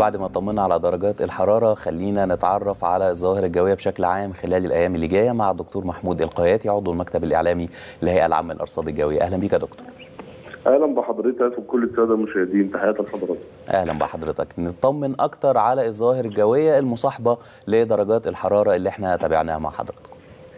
وبعد ما طمنا على درجات الحراره خلينا نتعرف على الظواهر الجويه بشكل عام خلال الايام اللي جايه مع الدكتور محمود القياتي عضو المكتب الاعلامي للهيئه العامه للارصاد الجويه اهلا بيك يا دكتور اهلا بحضرتك وكل الساده المشاهدين تحياتي لحضرتك اهلا بحضرتك نطمن اكتر على الظواهر الجويه المصاحبه لدرجات الحراره اللي احنا تابعناها مع حضرتك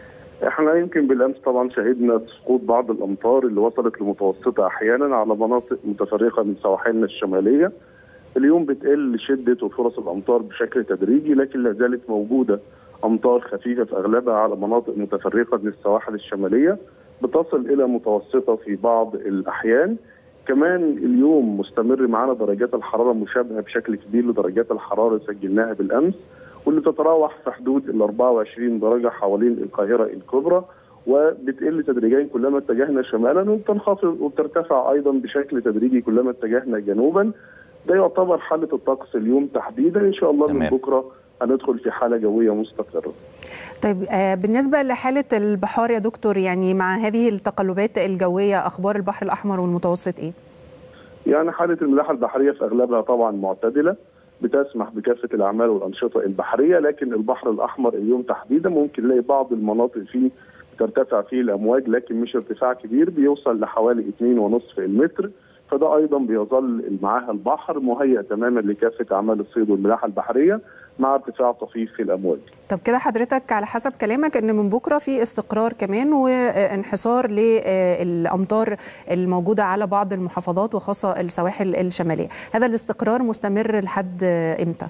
احنا يمكن بالامس طبعا شهدنا سقوط بعض الامطار اللي وصلت لمتوسطه احيانا على مناطق متفرقه من سواحلنا الشماليه اليوم بتقل شده وفرص الامطار بشكل تدريجي لكن لا زالت موجوده امطار خفيفه في اغلبها على مناطق متفرقه من السواحل الشماليه بتصل الى متوسطه في بعض الاحيان كمان اليوم مستمر معانا درجات الحراره مشابهه بشكل كبير لدرجات الحراره اللي سجلناها بالامس واللي تتراوح في حدود ال 24 درجه حوالين القاهره الكبرى وبتقل تدريجيا كلما اتجهنا شمالا وبتنخفض وبترتفع ايضا بشكل تدريجي كلما اتجهنا جنوبا ده يعتبر حاله الطقس اليوم تحديدا ان شاء الله تمام. من بكره هندخل في حاله جويه مستقره طيب آه، بالنسبة لحالة البحار يا دكتور يعني مع هذه التقلبات الجوية أخبار البحر الأحمر والمتوسط إيه؟ يعني حاله الملاحه البحريه في اغلبها طبعا معتدله بتسمح بكافه الاعمال والانشطه البحريه لكن البحر الاحمر اليوم تحديدا ممكن نلاقي بعض المناطق فيه ترتفع فيه الامواج لكن مش ارتفاع كبير بيوصل لحوالي 2.5 المتر فده ايضا بيظل معاها البحر مهيئ تماما لكافه اعمال الصيد والملاحه البحريه مع ارتفاع طفيف في الامواج. طب كده حضرتك على حسب كلامك ان من بكره في استقرار كمان وانحصار للامطار الموجوده على بعض المحافظات وخاصه السواحل الشماليه، هذا الاستقرار مستمر لحد امتى؟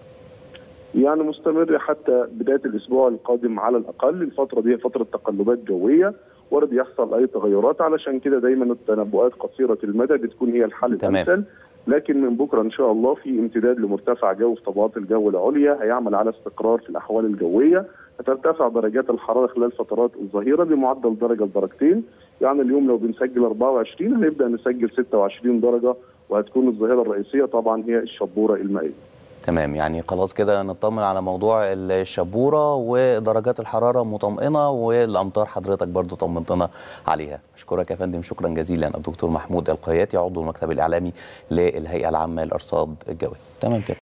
يعني مستمر حتى بدايه الاسبوع القادم على الاقل الفتره دي فتره تقلبات جويه وارد يحصل اي تغيرات علشان كده دايما التنبؤات قصيره المدى بتكون هي الحل تمام. الامثل لكن من بكره ان شاء الله في امتداد لمرتفع جو في طبقات الجو العليا هيعمل على استقرار في الاحوال الجويه هترتفع درجات الحراره خلال فترات الظهيره بمعدل درجه لدرجتين يعني اليوم لو بنسجل 24 هنبدا نسجل 26 درجه وهتكون الظاهره الرئيسيه طبعا هي الشبوره المائيه تمام يعني خلاص كده نطمن على موضوع الشبوره ودرجات الحراره مطمئنه والامطار حضرتك برضو طمنتنا عليها اشكرك يا فندم شكرا جزيلا الدكتور محمود القياتي عضو المكتب الاعلامي للهيئه العامه للارصاد الجوي تمام كده